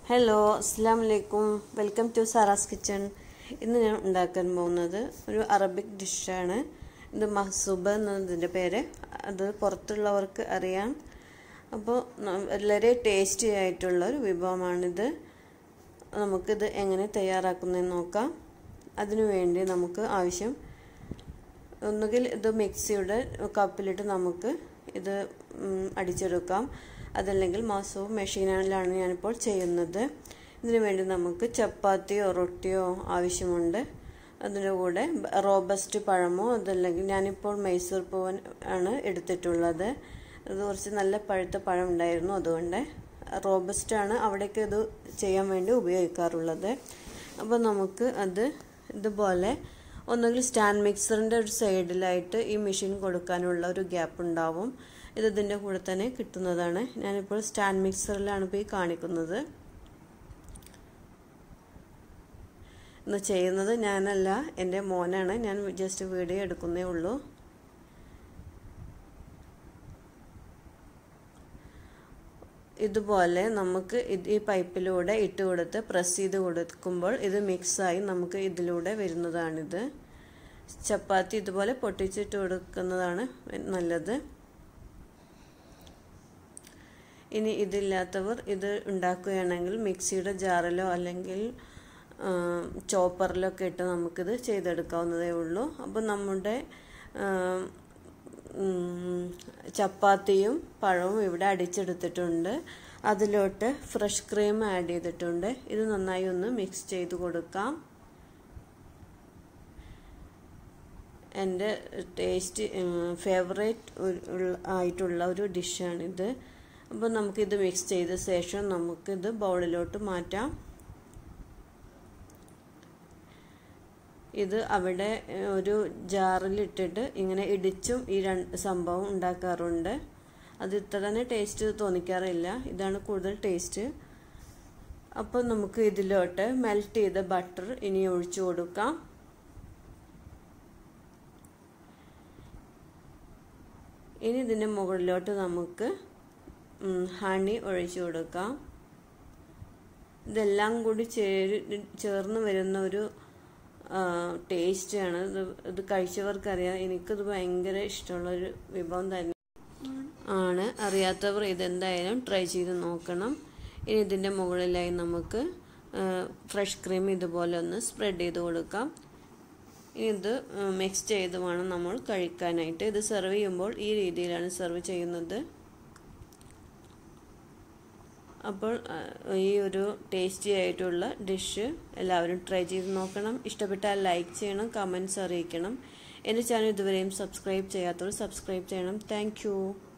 hello അസ്സാം വലൈക്കും welcome to Sara's kitchen ഇന്ന് ഞാൻ ഉണ്ടാക്കാൻ പോകുന്നത് ഒരു അറബിക് ഡിഷാണ് ഇത് മഹസൂബ് എന്നതിൻ്റെ പേര് അത് പുറത്തുള്ളവർക്ക് അറിയാം അപ്പോൾ വളരെ ടേസ്റ്റി ആയിട്ടുള്ള ഒരു വിഭവമാണിത് നമുക്കിത് എങ്ങനെ തയ്യാറാക്കുന്നതെന്ന് നോക്കാം അതിനു വേണ്ടി നമുക്ക് ആവശ്യം ഒന്നുകിൽ ഇത് മിക്സിയുടെ കപ്പിലിട്ട് നമുക്ക് ഇത് അടിച്ചെടുക്കാം അതല്ലെങ്കിൽ മാസോ മെഷീനിലാണ് ഞാനിപ്പോൾ ചെയ്യുന്നത് ഇതിനു വേണ്ടി നമുക്ക് ചപ്പാത്തിയോ റൊട്ടിയോ ആവശ്യമുണ്ട് അതിൻ്റെ കൂടെ റോബസ്റ്റ് പഴമോ അതല്ലെങ്കിൽ ഞാനിപ്പോൾ മൈസൂർ പൂവൻ ആണ് എടുത്തിട്ടുള്ളത് അത് കുറച്ച് നല്ല പഴുത്ത പഴം ഉണ്ടായിരുന്നു അതുകൊണ്ട് റോബസ്റ്റ് ആണ് അവിടേക്ക് ഇത് ചെയ്യാൻ വേണ്ടി ഉപയോഗിക്കാറുള്ളത് അപ്പോൾ നമുക്ക് അത് ഇതുപോലെ ഒന്നുകിൽ സ്റ്റാൻഡ് മിക്സറിൻ്റെ ഒരു സൈഡിലായിട്ട് ഈ മെഷീൻ കൊടുക്കാനുള്ള ഒരു ഗ്യാപ്പ് ഉണ്ടാവും ഇത് ഇതിൻ്റെ കൂടെ തന്നെ കിട്ടുന്നതാണ് ഞാനിപ്പോൾ സ്റ്റാൻഡ് മിക്സറിലാണ് ഇപ്പോൾ ഈ കാണിക്കുന്നത് ഇന്ന് ചെയ്യുന്നത് ഞാനല്ല എൻ്റെ മോനാണ് ഞാൻ ജസ്റ്റ് വീഡിയോ എടുക്കുന്നേ ഉള്ളൂ ഇതുപോലെ നമുക്ക് ഇത് ഈ പൈപ്പിലൂടെ ഇട്ട് കൊടുത്ത് പ്രസ് ചെയ്ത് കൊടുക്കുമ്പോൾ ഇത് മിക്സായി നമുക്ക് ഇതിലൂടെ വരുന്നതാണിത് ചപ്പാത്തി ഇതുപോലെ പൊട്ടിച്ചിട്ട് കൊടുക്കുന്നതാണ് നല്ലത് ഇനി ഇതില്ലാത്തവർ ഇത് ഉണ്ടാക്കുകയാണെങ്കിൽ മിക്സിയുടെ ജാറിലോ അല്ലെങ്കിൽ ചോപ്പറിലോ ഒക്കെ ഇട്ട് നമുക്കിത് ചെയ്തെടുക്കാവുന്നതേ ഉള്ളൂ അപ്പോൾ നമ്മുടെ ചപ്പാത്തിയും പഴവും ഇവിടെ അടിച്ചെടുത്തിട്ടുണ്ട് അതിലോട്ട് ഫ്രഷ് ക്രീം ആഡ് ചെയ്തിട്ടുണ്ട് ഇത് നന്നായി ഒന്ന് മിക്സ് ചെയ്ത് കൊടുക്കാം എൻ്റെ ടേസ്റ്റ് ഫേവറേറ്റ് ആയിട്ടുള്ള ഒരു ഡിഷാണിത് അപ്പോൾ നമുക്കിത് മിക്സ് ചെയ്ത ശേഷം നമുക്കിത് ബൗളിലോട്ട് മാറ്റാം ഇത് അവിടെ ഒരു ജാറിലിട്ടിട്ട് ഇങ്ങനെ ഇടിച്ചും ഈ രണ്ട് സംഭവം ഉണ്ടാക്കാറുണ്ട് അത് ഇത്ര തന്നെ ടേസ്റ്റ് തോന്നിക്കാറില്ല ഇതാണ് കൂടുതൽ ടേസ്റ്റ് അപ്പോൾ നമുക്ക് ഇതിലോട്ട് മെൽറ്റ് ചെയ്ത ബട്ടർ ഇനി ഒഴിച്ചു കൊടുക്കാം ഇനി ഇതിൻ്റെ മുകളിലോട്ട് നമുക്ക് ഹണി ഒഴിച്ചു കൊടുക്കാം ഇതെല്ലാം കൂടി ചേര് ചേർന്ന് വരുന്ന ഒരു ടേസ്റ്റാണ് ഇത് ഇത് കഴിച്ചവർക്കറിയാം എനിക്കത് ഭയങ്കര ഇഷ്ടമുള്ളൊരു വിഭവം തന്നെ ആണ് അറിയാത്തവർ ഇതെന്തായാലും ട്രൈ ചെയ്ത് നോക്കണം ഇനി ഇതിൻ്റെ മുകളിലായി നമുക്ക് ഫ്രഷ് ക്രീം ഇതുപോലെ ഒന്ന് സ്പ്രെഡ് ചെയ്ത് കൊടുക്കാം ഇനി ഇത് മിക്സ് ചെയ്ത് വേണം നമ്മൾ കഴിക്കാനായിട്ട് ഇത് സെർവ് ചെയ്യുമ്പോൾ ഈ രീതിയിലാണ് സെർവ് ചെയ്യുന്നത് അപ്പോൾ ഈ ഒരു ടേസ്റ്റി ആയിട്ടുള്ള ഡിഷ് എല്ലാവരും ട്രൈ ചെയ്ത് നോക്കണം ഇഷ്ടപ്പെട്ടാൽ ലൈക്ക് ചെയ്യണം കമൻറ്റ്സ് അറിയിക്കണം എൻ്റെ ചാനൽ ഇതുവരെയും സബ്സ്ക്രൈബ് ചെയ്യാത്തവർ സബ്സ്ക്രൈബ് ചെയ്യണം താങ്ക്